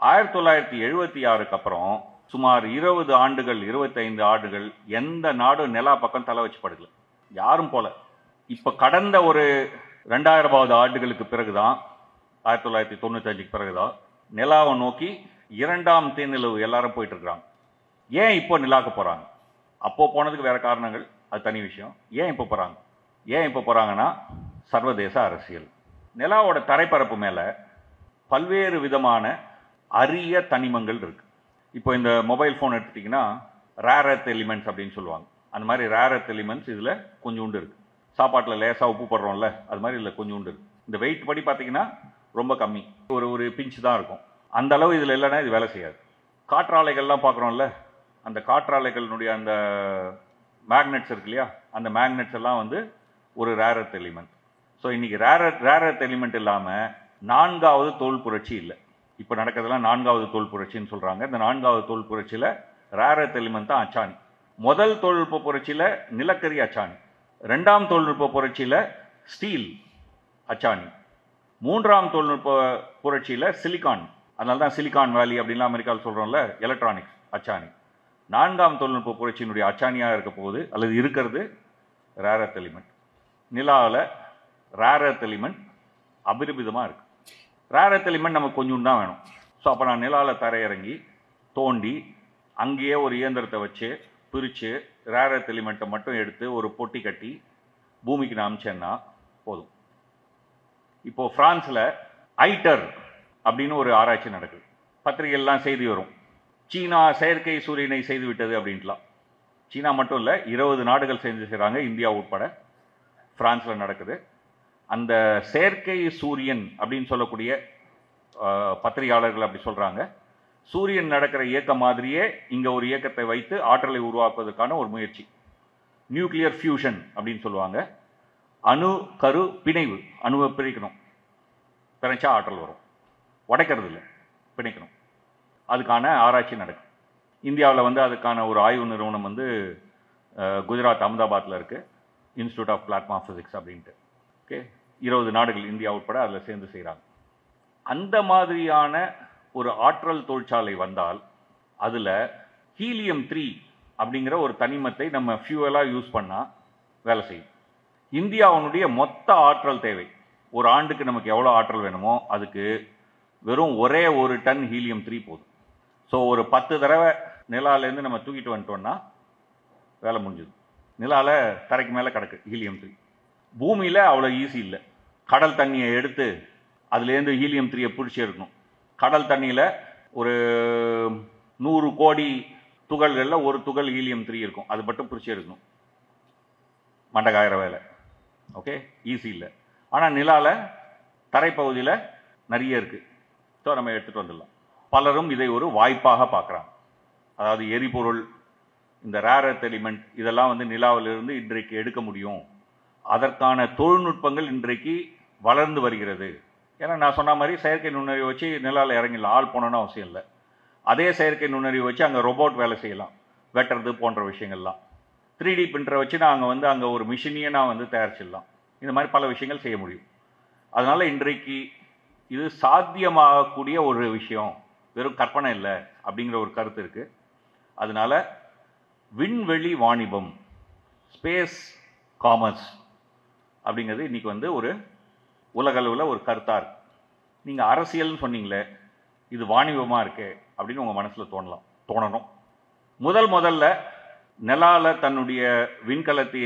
ஆயிரத்தி தொள்ளாயிரத்தி எழுபத்தி ஆறுக்கு அப்புறம் சுமார் இருபது ஆண்டுகள் இருபத்தைந்து ஆண்டுகள் எந்த நாடும் நிலா பக்கம் தலை வச்சு படுக்கல யாரும் போல இப்ப கடந்த ஒரு ரெண்டாயிரமாவது ஆண்டுகளுக்கு பிறகுதான் ஆயிரத்தி தொள்ளாயிரத்தி தொண்ணூத்தஞ்சுக்கு பிறகுதான் நிலாவை நோக்கி இரண்டாம் தேனிலவு எல்லாரும் போயிட்டு இருக்கிறாங்க ஏன் இப்போ நிலாக்க போறாங்க அப்போ போனதுக்கு வேற காரணங்கள் அது தனி விஷயம் ஏன் இப்போ போறாங்க ஏன் இப்போ போறாங்கன்னா சர்வதேச அரசியல் நிலாவோட தரைப்பரப்பு மேல பல்வேறு விதமான அரிய தனிமங்கள் இருக்கு இப்போ இந்த மொபைல் ஃபோன் எடுத்துட்டிங்கன்னா ரேரத் எலிமெண்ட்ஸ் அப்படின்னு சொல்லுவாங்க அந்த மாதிரி ரேரத் எலிமெண்ட்ஸ் இதில் கொஞ்சோண்டு இருக்கு சாப்பாட்டில் லேசாக உப்பு போடுறோம்ல அது மாதிரி இதில் கொஞ்சோண்டு இருக்கு இந்த வெயிட் படி பார்த்தீங்கன்னா ரொம்ப கம்மி ஒரு ஒரு பிஞ்ச் தான் இருக்கும் அந்த அளவு இதில் இல்லைன்னா இது வேலை செய்யாது காற்றாலைகள்லாம் பார்க்குறோம்ல அந்த காற்றாலைகளினுடைய அந்த மேக்னெட்ஸ் இருக்கு இல்லையா அந்த மேக்னெட்ஸ் எல்லாம் வந்து ஒரு ரேரத் எலிமெண்ட் ஸோ இன்னைக்கு ரேரத் ரேரத் எலிமெண்ட் இல்லாமல் நான்காவது தோல் புரட்சி இல்லை இப்போ நடக்கிறதெல்லாம் நான்காவது தோல் புரட்சின்னு சொல்கிறாங்க இந்த நான்காவது தோல் புரட்சியில் ரேரத் எலிமெண்ட் தான் அச்சாணி முதல் தொழில்நுட்ப புரட்சியில் நிலக்கரி அச்சாணி ரெண்டாம் தொழில்நுட்ப புரட்சியில் ஸ்டீல் அச்சாணி மூன்றாம் தொழில்நுட்ப புரட்சியில் சிலிகான் அதனால தான் சிலிகான் வேலி அப்படின்லாம் அமெரிக்காவில் சொல்கிறோம்ல எலக்ட்ரானிக்ஸ் அச்சாணி நான்காம் தொழில்நுட்ப புரட்சியினுடைய அச்சாணியாக இருக்க போகுது அல்லது இருக்கிறது ரேரத் எலிமெண்ட் நிலாவில் ரேரத் எலிமெண்ட் அபிரிபிதமாக இருக்கு ரேரத் எலிமெண்ட் நமக்கு கொஞ்சம் தான் வேணும் ஸோ அப்போ நான் நிலாவில் தரையிறங்கி தோண்டி அங்கேயே ஒரு இயந்திரத்தை வச்சு பிரித்து ரேரத் எலிமெண்ட்டை மட்டும் எடுத்து ஒரு பொட்டி கட்டி பூமிக்கு நான் அமிச்சேன்னா போதும் இப்போ பிரான்ஸ்ல ஐட்டர் அப்படின்னு ஒரு ஆராய்ச்சி நடக்குது பத்திரிகைலாம் செய்தி வரும் சீனா செயற்கை சூரியனை செய்து விட்டது அப்படின்ட்டுலாம் சீனா மட்டும் இல்லை இருபது நாடுகள் செஞ்சு செய்கிறாங்க இந்தியா உட்பட பிரான்ஸ்ல நடக்குது அந்த செயற்கை சூரியன் அப்படின்னு சொல்லக்கூடிய அஹ், பத்திரிகையாளர்கள் அப்படி சொல்றாங்க சூரியன் நடக்கிற இயக்கம் மாதிரியே இங்க ஒரு இயக்கத்தை வைத்து ஆற்றலை உருவாக்குவதற்கான ஒரு முயற்சி நியூக்ளியர் ஃபியூஷன் அப்படின்னு சொல்லுவாங்க அணு கரு பிணைவு அணுவை பிரிக்கணும் பிணைச்சா ஆற்றல் வரும் உடைக்கிறது இல்லை பிணைக்கணும் அதுக்கான ஆராய்ச்சி நடக்கும் இந்தியாவில் வந்து அதுக்கான ஒரு ஆய்வு நிறுவனம் வந்து அஹ், குஜராத் அகமதாபாத்தில் இருக்கு இன்ஸ்டியூட் ஆஃப் பிளாட்மா ஃபிசிக்ஸ் அப்படின்ட்டு ஓகே இருபது நாடுகள் இந்தியா உட்பட அதில் சேர்ந்து செய்கிறாங்க அந்த மாதிரியான ஒரு ஆற்றல் தொழிற்சாலை வந்தால் அதில் ஹீலியம் த்ரீ அப்படிங்கிற ஒரு தனிமத்தை நம்ம ஃபியூவலாக யூஸ் பண்ணால் வேலை செய்யும் இந்தியாவினுடைய மொத்த ஆற்றல் தேவை ஒரு ஆண்டுக்கு நமக்கு எவ்வளோ ஆற்றல் வேணுமோ அதுக்கு வெறும் ஒரே ஒரு டன் ஹீலியம் த்ரீ போதும் ஸோ ஒரு பத்து தடவை நிலாலேருந்து நம்ம தூக்கிட்டு வந்துட்டோம்னா வேலை முடிஞ்சுது நிலால தரைக்கு மேலே கிடக்கு ஹீலியம் த்ரீ பூமியில் அவ்வளோ ஈஸி இல்லை கடல் தண்ணியை எடுத்து அதுலேருந்து ஹீலியம் த்ரீயை பிடிச்சி இருக்கணும் கடல் தண்ணியில் ஒரு நூறு கோடி துகள்களில் ஒரு துகள் ஹீலியம் த்ரீ இருக்கும் அது மட்டும் பிடிச்சி எடுக்கணும் மண்டகாயிர வேலை ஓகே ஈஸி இல்லை ஆனால் நிலால தரைப்பகுதியில் நிறைய இருக்குது ஸோ நம்ம எடுத்துகிட்டு வந்துடலாம் பலரும் இதை ஒரு வாய்ப்பாக பார்க்குறாங்க அதாவது எரிபொருள் இந்த ரேரத் எலிமெண்ட் இதெல்லாம் வந்து நிலாவிலிருந்து இன்றைக்கு எடுக்க முடியும் அதற்கான தொழில்நுட்பங்கள் இன்றைக்கு வளர்ந்து வருகிறது ஏன்னா நான் சொன்ன மாதிரி செயற்கை நுண்ணறிவு வச்சு நிலாவில் இறங்கிடலாம் ஆள் போனோன்னு அவசியம் இல்லை அதே செயற்கை நுண்ணறிவு வச்சு அங்கே ரோபோட் வேலை செய்யலாம் வெட்டுறது போன்ற விஷயங்கள்லாம் த்ரீ டி பிரிண்டரை வச்சு நாங்கள் வந்து அங்கே ஒரு மிஷினையே நான் வந்து தயாரிச்சிடலாம் இந்த மாதிரி பல விஷயங்கள் செய்ய முடியும் அதனால இன்றைக்கு இது சாத்தியமாகக்கூடிய ஒரு விஷயம் வெறும் கற்பனை இல்லை அப்படிங்கிற ஒரு கருத்து இருக்கு அதனால விண்வெளி வாணிபம் ஸ்பேஸ் காமர்ஸ் அப்படிங்கிறது இன்னைக்கு வந்து ஒரு உலகளவில் ஒரு கருத்தாக இருக்கு நீங்கள் அரசியல்னு சொன்னீங்களே இது வாணிபமாக இருக்கே அப்படின்னு உங்கள் மனசில் தோணலாம் தோணணும் முதல் முதல்ல நிலால தன்னுடைய விண்கலத்தை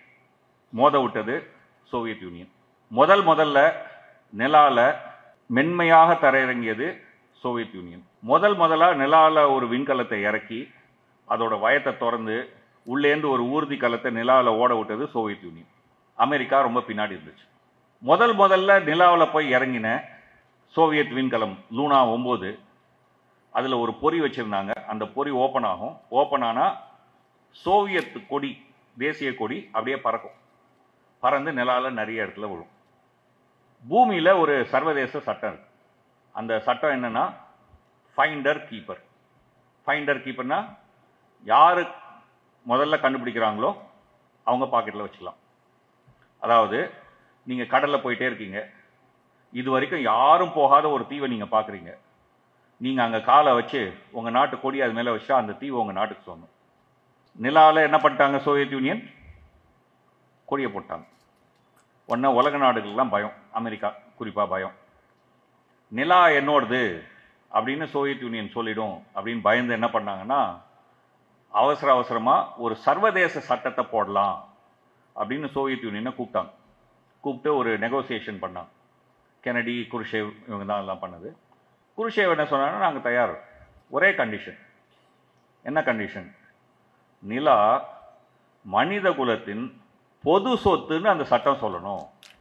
மோத விட்டது சோவியத் யூனியன் முதல் முதல்ல நிலால மென்மையாக தரையிறங்கியது சோவியத் யூனியன் முதல் முதலா நிலால ஒரு விண்கலத்தை இறக்கி அதோட வயத்தை திறந்து உள்ளேந்து ஒரு ஊர்தி கலத்தை நிலாவில் ஓட விட்டது சோவியத் யூனியன் அமெரிக்கா ரொம்ப பின்னாடி இருந்துச்சு முதல் முதல்ல நிலாவில் போய் இறங்கின சோவியத் விண்கலம் லூனா ஒம்பது அதில் ஒரு பொறி வச்சுருந்தாங்க அந்த பொறி ஓப்பன் ஆகும் ஓப்பன் ஆனால் சோவியத் கொடி தேசிய கொடி அப்படியே பறக்கும் பறந்து நிலாவில் நிறைய இடத்துல விழும் பூமியில் ஒரு சர்வதேச சட்டம் இருக்கு அந்த சட்டம் என்னன்னா ஃபைண்டர் கீப்பர் ஃபைண்டர் கீப்பர்னா யாரு முதல்ல கண்டுபிடிக்கிறாங்களோ அவங்க பாக்கெட்டில் வச்சுக்கலாம் அதாவது நீங்கள் கடலில் போயிட்டே இருக்கீங்க இது வரைக்கும் யாரும் போகாத ஒரு தீவை நீங்கள் பார்க்குறீங்க நீங்கள் அங்கே காலை வச்சு உங்கள் நாட்டு கொடி அது மேலே வச்சா அந்த தீவு உங்கள் நாட்டுக்கு சொந்தம் நிலாவில் என்ன பண்ணிட்டாங்க சோவியத் யூனியன் கொடியை போட்டாங்க உடனே உலக நாடுகள்லாம் பயம் அமெரிக்கா குறிப்பாக பயம் நிலா என்னோடது அப்படின்னு சோவியத் யூனியன் சொல்லிடும் அப்படின்னு பயந்து என்ன பண்ணாங்கன்னா அவசர அவசரமாக ஒரு சர்வதேச சட்டத்தை போடலாம் அப்படின்னு சோவியத் யூனியனை கூப்பிட்டாங்க கூப்பிட்டு ஒரு நெகோசியேஷன் பண்ணாங்க கெனடி குருஷேவ் இவங்க தான் எல்லாம் பண்ணது குருஷேவ் என்ன சொன்னாங்கன்னா நாங்கள் தயார் ஒரே கண்டிஷன் என்ன கண்டிஷன் நிலா மனித குலத்தின் பொது சொத்துன்னு அந்த சட்டம் சொல்லணும்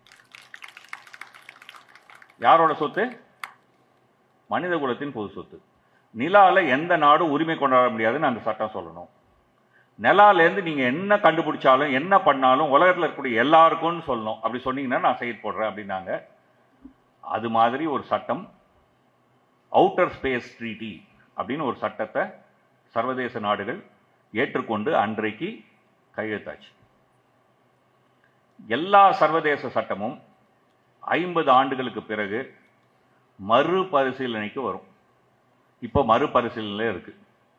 யாரோட சொத்து மனித குலத்தின் பொது சொத்து நிலால எந்த நாடும் உரிமை கொண்டாட முடியாதுன்னு அந்த சட்டம் சொல்லணும் நிலாலேருந்து நீங்கள் என்ன கண்டுபிடிச்சாலும் என்ன பண்ணாலும் உலகத்தில் இருக்கக்கூடிய எல்லாருக்கும்னு சொல்லணும் அப்படி சொன்னீங்கன்னா நான் சைட் போடுறேன் அப்படின்னாங்க அது மாதிரி ஒரு சட்டம் அவுட்டர் ஸ்பேஸ் ட்ரீட்டி அப்படின்னு ஒரு சட்டத்தை சர்வதேச நாடுகள் ஏற்றுக்கொண்டு அன்றைக்கு கையெழுத்தாச்சு எல்லா சர்வதேச சட்டமும் ஐம்பது ஆண்டுகளுக்கு பிறகு மறுபரிசீலனைக்கு வரும் இப்போ மறுபரிசீலனை இருக்கு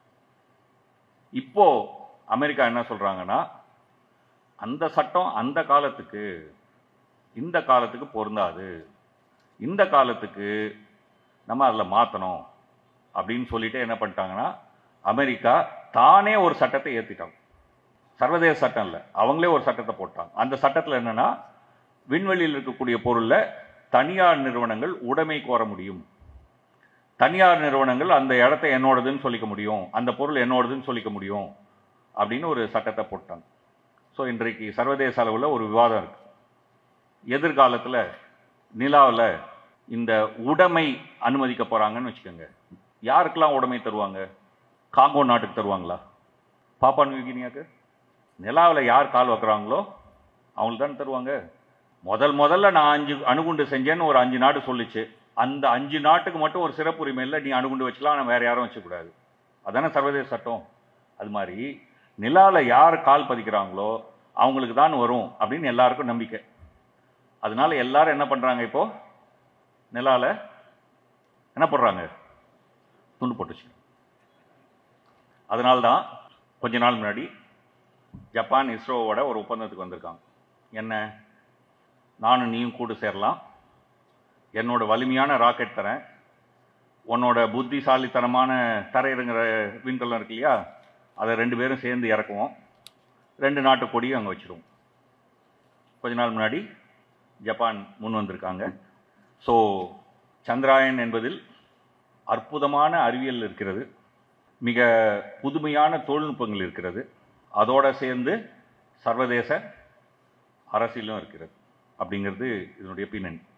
இப்போ அமெரிக்கா என்ன சொல்றாங்கன்னா அந்த சட்டம் அந்த காலத்துக்கு இந்த காலத்துக்கு பொருந்தாது இந்த காலத்துக்கு நம்ம அதில் மாற்றணும் அப்படின்னு சொல்லிட்டு என்ன பண்ணிட்டாங்கன்னா அமெரிக்கா தானே ஒரு சட்டத்தை ஏற்றிட்டாங்க சர்வதேச சட்டம் இல்லை அவங்களே ஒரு சட்டத்தை போட்டாங்க அந்த சட்டத்தில் என்னன்னா விண்வெளியில் இருக்கக்கூடிய பொருளில் தனியார் நிறுவனங்கள் உடைமை கோர முடியும் தனியார் நிறுவனங்கள் அந்த இடத்த என்னோடதுன்னு சொல்லிக்க முடியும் அந்த பொருள் என்னோடதுன்னு சொல்லிக்க முடியும் அப்படின்னு ஒரு சட்டத்தை போட்டாங்க ஸோ இன்றைக்கு சர்வதேச அளவில் ஒரு விவாதம் இருக்கு எதிர்காலத்தில் நிலாவில் இந்த உடைமை அனுமதிக்க போகிறாங்கன்னு வச்சுக்கோங்க யாருக்கெல்லாம் உடைமை தருவாங்க காங்கோ நாட்டுக்கு தருவாங்களா பாப்பா நியூகினியாக்கு நிலாவில் யார் கால் வைக்கிறாங்களோ அவங்களுக்கு தானே தருவாங்க முதல் முதல்ல நான் அஞ்சு அணுகுண்டு செஞ்சேன்னு ஒரு அஞ்சு நாடு சொல்லிச்சு அந்த அஞ்சு நாட்டுக்கு மட்டும் ஒரு சிறப்பு உரிமை இல்லை நீ அணுகுண்டு வச்சுக்கலாம் ஆனால் வேற யாரும் வச்சுக்கூடாது அதானே சர்வதேச சட்டம் அது மாதிரி நிலாவில் யார் கால் பதிக்கிறாங்களோ அவங்களுக்கு தான் வரும் அப்படின்னு எல்லாருக்கும் நம்பிக்கை அதனால எல்லாரும் என்ன பண்றாங்க இப்போ நிலால என்ன பண்றாங்க துண்டு போட்டுச்சு அதனால தான் கொஞ்ச நாள் முன்னாடி ஜப்பான் இஸ்ரோவோட ஒரு ஒப்பந்தத்துக்கு வந்திருக்காங்க என்ன நானும் நீயும் கூடு சேரலாம் என்னோட வலிமையான ராக்கெட் தரேன் உன்னோட புத்திசாலித்தனமான தரையிறங்குற விண்கலம் இருக்கு இல்லையா அதை ரெண்டு பேரும் சேர்ந்து இறக்குவோம் ரெண்டு நாட்டு கொடியும் அங்கே வச்சிருவோம் கொஞ்ச நாள் முன்னாடி ஜப்பான் முன் வந்திருக்காங்க ஸோ சந்திராயன் என்பதில் அற்புதமான அறிவியல் இருக்கிறது மிக புதுமையான தொழில்நுட்பங்கள் இருக்கிறது அதோட சேர்ந்து சர்வதேச அரசியலும் இருக்கிறது அப்படிங்கிறது இதனுடைய பின்னணி